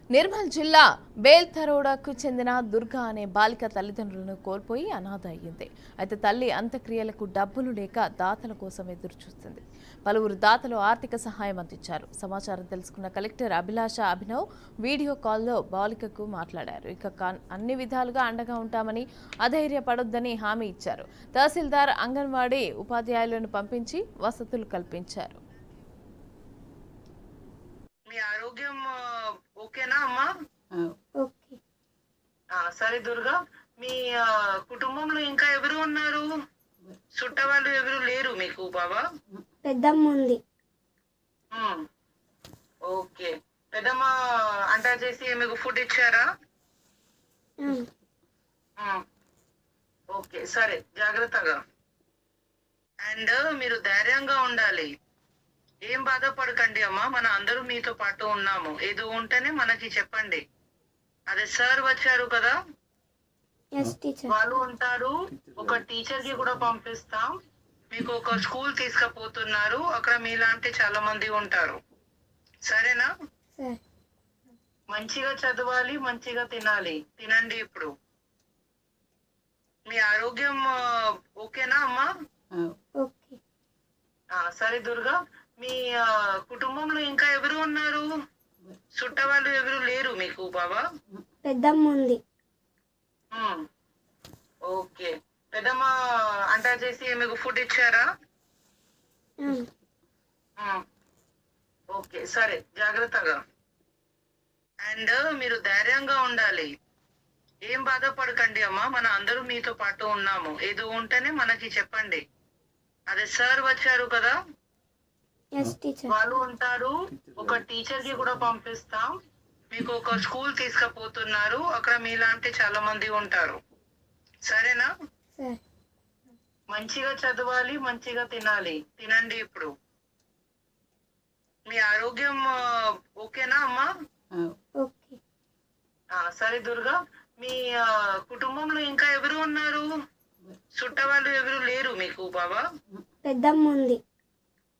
నిర్మల్ జిల్లా బేల్తరోడాకు చెందిన దుర్గా అనే బాలిక తల్లిదండ్రులను కోల్పోయి అనాథ అయ్యింది అయితే తల్లి అంత్యక్రియలకు డబ్బులు లేక దాతల కోసం ఎదురు చూస్తుంది పలువురు దాతలు ఆర్థిక సహాయం అందించారు సమాచారం తెలుసుకున్న కలెక్టర్ అభిలాష అభినవ్ వీడియో కాల్లో బాలికకు మాట్లాడారు ఇక కాన్- అన్ని విధాలుగా అండగా ఉంటామని అధైర్యపడొద్దని హామీ ఇచ్చారు తహసీల్దార్ అంగన్వాడీ ఉపాధ్యాయులను పంపించి వసతులు కల్పించారు మీ ఆరోగ్యం ఆ, ఓకేనా అమ్మా ఓకే ఆ, సరే దుర్గా మీ ఆ, కుటుంబంలో ఇంకా ఎవరు ఉన్నారు చుట్టవాళ్ళు ఎవరు లేరు మీకు బాబా పెద్దమ్మ ఉంది ఉమ్. ఓకే పెద్దమ్మ అంటా చేసి మీకు ఫుడ్ ఇచ్చారా ఉమ్. ఉమ్. ఓకే సరే జాగ్రత్తగా అండ్ మీరు ధైర్యంగా ఉండాలి ఏం బాధపడకండి అమ్మా మన అందరూ మీతో పాటు ఉన్నాము ఏదో ఉంటేనే మనకి చెప్పండి అదే సార్ వచ్చారు కదా ఎస్ టీచర్ వాళ్ళు ఉంటారు ఒక టీచర్ కి కూడా పంపిస్తాం మీకు ఒక స్కూల్ తీసుకుపోతున్నారు అక్కడ మీలాంటి చాలా మంది ఉంటారు సరేనా సరే మంచిగా చదవాలి మంచిగా తినాలి తినండి ఇప్పుడు మీ ఆరోగ్యం ఆ, ఓకేనా అమ్మా ఓకే ఆ, సరే దుర్గా మీ ఆ, కుటుంబంలో ఇంకా ఎవరు ఉన్నారు చుట్టవాళ్ళు ఎవరు లేరు మీకు బాబా పెద్దమ్మ ఉంది ఉమ్. ఓకే పెద్దమ్మ అంటా చేసి మీకు ఫుడ్ ఇచ్చారా ఉమ్. ఉమ్. ఓకే సరే జాగ్రత్తగా అండ్ మీరు ధైర్యంగా ఉండాలి ఏం బాధపడకండి అమ్మా మన అందరూ మీతో పాటు ఉన్నాము ఏదో ఉంటేనే మనకి చెప్పండి అదే సార్ వచ్చారు కదా ఎస్ టీచర్ వాళ్ళు ఉంటారు ఒక టీచర్ కి కూడా పంపిస్తాం మీకు ఒక స్కూల్ తీసుకుపోతున్నారు అక్కడ మీలాంటి చాలా మంది ఉంటారు సరేనా సరే మంచిగా చదవాలి మంచిగా తినాలి తినండి ఇప్పుడు మీ ఆరోగ్యం ఆ, ఓకేనా అమ్మా ఓకే ఆ, సరే దుర్గా మీ ఆ, కుటుంబంలో ఇంకా ఎవరు ఉన్నారు చుట్టవాళ్ళు ఎవరు లేరు మీకు బాబా పెద్దమ్మ ఉంది